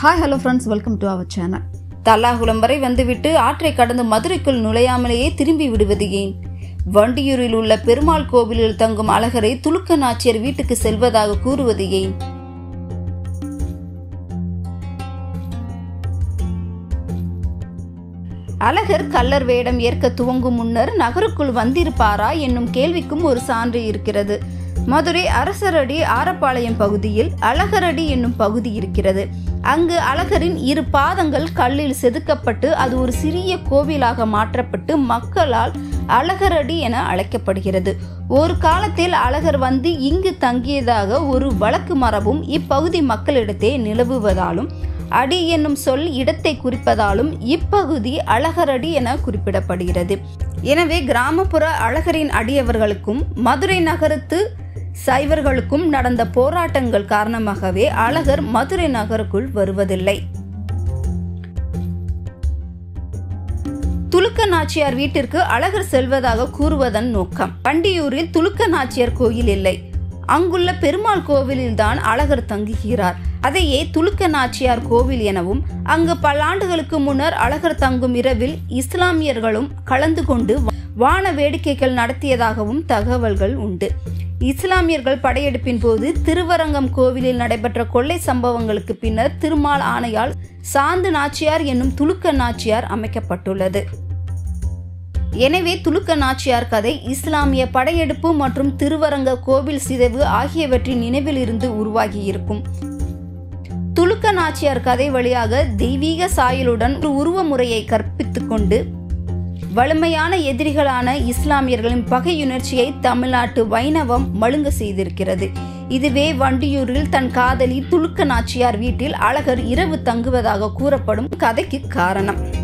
hi hello friends welcome to our channel Thallakulam வரை வந்துவிட்டு ஆற்றை கடந்து மதுரைக்குள் நுழையாமலேயே திரும்பி விடுவது ஏன் வண்டியூரில் உள்ள பெருமாள் கோவிலில் தங்கும் அழகரை துலுக்க நாச்சியர் வீட்டுக்கு செல்வதாக கூறுவது ஏன் அழகர் கள்ளர் வேடம் ஏற்க துவங்கும் முன்னர் நகருக்குள் வந்திருப்பாரா என்னும் கேள்விக்கும் ஒரு சான்று இருக்கிறது மதுரை அரசரடி ஆரப்பாளையம் பகுதியில் அழகரடி என்னும் பகுதி இருக்கிறது அங்கு அழகரின் இரு பாதங்கள் கல்லில் செதுக்கப்பட்டு அது ஒரு சிறிய கோவிலாக மாற்றப்பட்டு மக்களால் அழகரடி என அழைக்கப்படுகிறது ஒரு காலத்தில் அழகர் வந்து இங்கு தங்கியதாக ஒரு வழக்கு மரபும் இப்பகுதி மக்களிடத்தே நிலவுவதாலும் அடி என்னும் சொல் இடத்தை குறிப்பதாலும் இப்பகுதி அழகரடி என குறிப்பிடப்படுகிறது எனவே கிராமப்புற அழகரின் அடியவர்களுக்கும் மதுரை நகரத்து சைவர்களுக்கும் நடந்த போராட்டங்கள் காரணமாகவே அழகர் மதுரை நகருக்குள் வருவதில்லை துலுக்க நாச்சியார் வீட்டிற்கு அழகர் செல்வதாக கூறுவதன் நோக்கம் பண்டியூரில் துலுக்க நாச்சியார் கோயில் இல்லை அங்குள்ள பெருமாள் கோவிலில்தான் அழகர் தங்குகிறார் அதையே துலுக்க நாச்சியார் கோவில் எனவும் அங்கு பல ஆண்டுகளுக்கு முன்னர் அழகர் தங்கும் இரவில் இஸ்லாமியர்களும் கலந்து கொண்டு வான வேடிக்கைகள் நடத்தியதாகவும் தகவல்கள் உண்டு இஸ்லாமியர்கள் படையெடுப்பின் போது திருவரங்கம் கோவிலில் நடைபெற்ற கொள்ளை சம்பவங்களுக்கு பின்னர் திருமால் ஆணையால் சாந்து நாச்சியார் என்னும் துலுக்க நாச்சியார் அமைக்கப்பட்டுள்ளது எனவே துலுக்க நாச்சியார் கதை இஸ்லாமிய படையெடுப்பு மற்றும் திருவரங்க கோவில் சிதைவு ஆகியவற்றின் நினைவில் இருந்து உருவாகியிருக்கும் துலுக்க நாச்சியார் கதை வழியாக தெய்வீக சாயலுடன் ஒரு உருவ முறையை கற்பித்துக் கொண்டு வலிமையான எதிரிகளான இஸ்லாமியர்களின் பகையுணர்ச்சியை தமிழ்நாட்டு வைணவம் மழுங்க செய்திருக்கிறது இதுவே வண்டியூரில் தன் காதலி துலுக்க நாச்சியார் வீட்டில் அழகர் இரவு தங்குவதாக கூறப்படும் கதைக்கு காரணம்